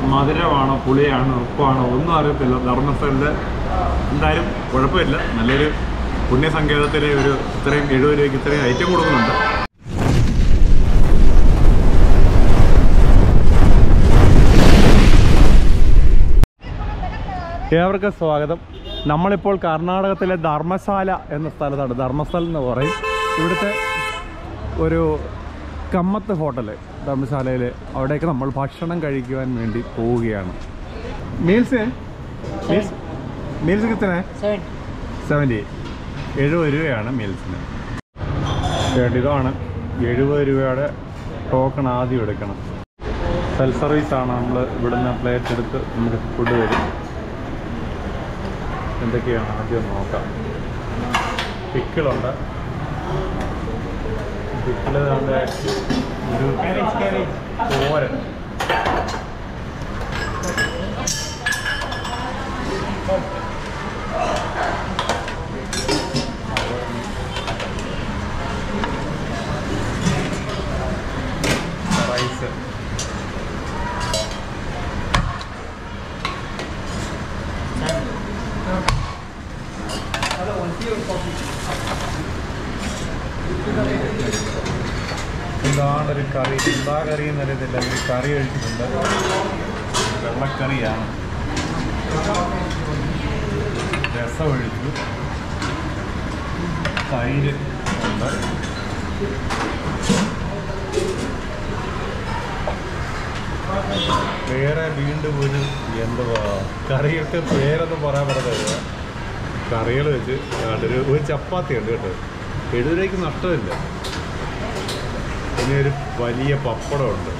മധുരമാണോ പുളിയാണോ ഉപ്പാണോ ഒന്നും അറിയത്തില്ല ധർമ്മസ്ഥലിൽ എന്തായാലും കുഴപ്പമില്ല നല്ലൊരു പുണ്യസങ്കേതത്തിലെ ഒരു ഇത്രയും എഴുപത് രൂപയ്ക്ക് ഇത്രയും ഐറ്റം കൊടുക്കുന്നുണ്ട് ഏവർക്കും സ്വാഗതം നമ്മളിപ്പോൾ കർണാടകത്തിലെ ധർമ്മശാല എന്ന സ്ഥലത്താണ് ധർമ്മസ്ഥലം എന്ന് പറയും ഇവിടുത്തെ ഒരു കമ്മത്ത് ഹോട്ടൽ ധർമ്മശാലയിൽ അവിടേക്ക് നമ്മൾ ഭക്ഷണം കഴിക്കുവാൻ വേണ്ടി പോവുകയാണ് മീൽസ് മീൽസ് മീൽസ് കിത്തനെ സെവൻറ്റി എഴുപത് രൂപയാണ് മീൽസിന് ചേട്ടാ ഇതാണ് എഴുപത് രൂപയുടെ ടോക്കൺ ആദ്യം എടുക്കണം സെൽഫ് സർവീസാണ് നമ്മൾ ഇവിടുന്ന് പ്ലേറ്റ് എടുത്ത് നമുക്ക് ഫുഡ് തരും എന്തൊക്കെയാണ് ആദ്യം നോക്കാം പിക്കിളുണ്ട് പിക്കിള് നമ്മുടെ ഒരു തോരൻ റൈസ് എന്താണ് ഒരു കറി എന്താ കറി എന്നറിയത്തില്ല ഒരു കറി കഴിച്ചിട്ടുണ്ട് വെള്ളക്കറിയാണ് രസം ഒഴിച്ചു തൈര് ഉണ്ട് വേറെ വീണ്ടും ഒരു എന്തുവാ കറിയൊക്കെ പേരൊന്നും പറയാൻ പറ്റത്തില്ല കറികൾ വെച്ച് ഒരു ഒരു ചപ്പാത്തി ഉണ്ട് കേട്ടോ എഴുപത് രൂപയ്ക്ക് നഷ്ടമില്ല പിന്നെ ഒരു വലിയ പപ്പടമുണ്ട്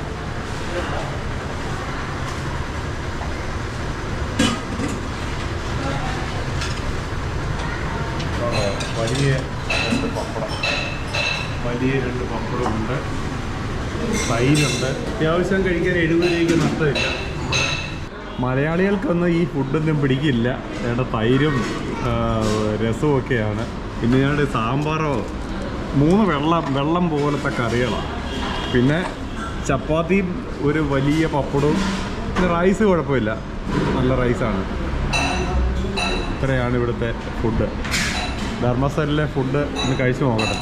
ആ, വലിയ രണ്ട് പപ്പടം വലിയ രണ്ട് പപ്പടമുണ്ട് തൈരുണ്ട് അത്യാവശ്യം കഴിക്കാൻ എഴുപത് രൂപയ്ക്ക് നഷ്ടമില്ല മലയാളികൾക്കൊന്നും ഈ ഫുഡൊന്നും പിടിക്കില്ല വേണ്ട തൈരും ആ, രസവും ഒക്കെയാണ് പിന്നെ ഞങ്ങളുടെ സാമ്പാറോ മൂന്ന് വെള്ളം വെള്ളം പോലത്തെ കറികളാണ് പിന്നെ ചപ്പാത്തിയും ഒരു വലിയ പപ്പടവും പിന്നെ റൈസ് കുഴപ്പമില്ല നല്ല റൈസാണ് ഇത്രയാണ് ഇവിടുത്തെ ഫുഡ് ധർമ്മസ്ഥലിലെ ഫുഡ് ഒന്ന് കഴിച്ചു നോക്കട്ടെ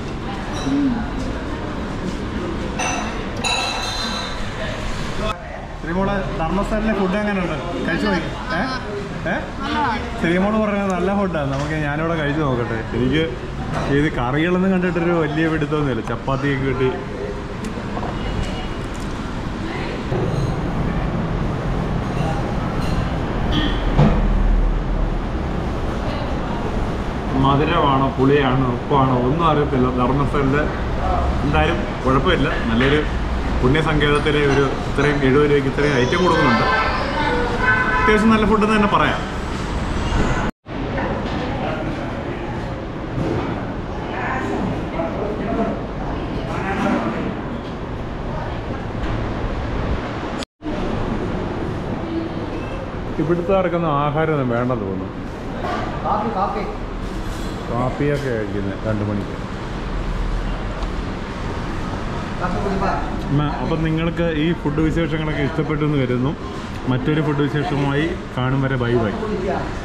ശ്രീമോള് ധർമ്മസ്ഥലിലെ ഫുഡ് എങ്ങനെയുണ്ട് കഴിച്ചു നോക്കി ഏ ഏ ശ്രീമോള് പറഞ്ഞത് നല്ല ഫുഡാണ് നമുക്ക് ഞാനിവിടെ കഴിച്ചു നോക്കട്ടെ എനിക്ക് ഇത് കറികളൊന്നും കണ്ടിട്ടൊരു വലിയ പിടുത്തമൊന്നുമില്ല ചപ്പാത്തിയൊക്കെ കിട്ടി മധുരമാണോ പുളിയാണോ ഉപ്പാണോ ഒന്നും അറിയത്തില്ല ധർമ്മസ്ഥലിൽ എന്തായാലും കുഴപ്പമില്ല നല്ലൊരു പുണ്യസങ്കേതത്തിലെ ഒരു ഇത്രയും എഴുപത് രൂപയ്ക്ക് ഇത്രയും ഐറ്റം കൊടുക്കുന്നുണ്ട് അത്യാവശ്യം നല്ല ഫുഡ് തന്നെ പറയാം ഇവിടുത്തെ ഇറക്കുന്ന ആഹാരമൊന്നും വേണ്ടെന്ന് തോന്നുന്നു കാപ്പി കാപ്പി കാപ്പിയൊക്കെ കഴിക്കുന്നത് രണ്ട് മണിക്ക് കാപ്പി കുടിപ്പാ അപ്പം നിങ്ങൾക്ക് ഈ ഫുഡ് വിശേഷങ്ങളൊക്കെ ഇഷ്ടപ്പെട്ടു എന്ന് വരുന്നു മറ്റൊരു ഫുഡ് വിശേഷമായി കാണും വരെ ബൈ ബൈ കുടിക്കുക